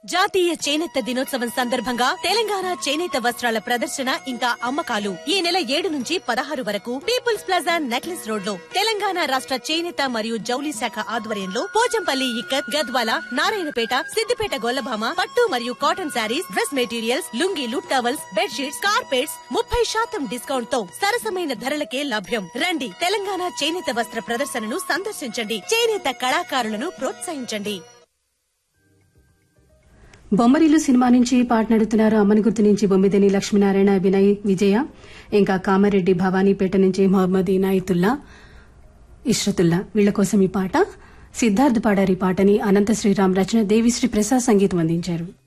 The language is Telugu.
జాతీయ చేనేత దినోత్సవం సందర్భంగా తెలంగాణ చేనేత వస్త్రాల ప్రదర్శన ఇంకా అమ్మకాలు ఈ నెల ఏడు నుంచి పదహారు వరకు పీపుల్స్ ప్లాజా నెక్లెస్ రోడ్ లో తెలంగాణ రాష్ట్ర చేనేత మరియు జౌలి శాఖ ఆధ్వర్యంలో పోచంపల్లి ఇక్కత్ గద్వాల నారాయణపేట సిద్దిపేట గొల్లభామ పట్టు మరియు కాటన్ శారీస్ డ్రెస్ మెటీరియల్స్ లుంగీలు టవల్స్ బెడ్షీట్స్ కార్పెట్స్ ముప్పై శాతం డిస్కౌంట్ తో సరసమైన ధరలకే లభ్యం రండి తెలంగాణ చేనేత వస్త్ర ప్రదర్శనను సందర్శించండి చేనేత కళాకారులను ప్రోత్సహించండి బొమ్మరిల్లు సినిమా నుంచి పాట నడుతున్నారు అమ్మని గుర్తు నుంచి బొమ్మిదేని లక్ష్మీనారాయణ వినయ్ విజయ ఇంకా కామారెడ్డి భవానీపేట నుంచి మొహమ్మద్ ఇనాయతుల్లా ఇష్రతుల్లా వీళ్ల కోసం ఈ పాట సిద్ధార్థ్ పాడారి పాటని అనంత శ్రీరామ్ రచన దేవిశ్రీ ప్రసాద్ సంగీతం అందించారు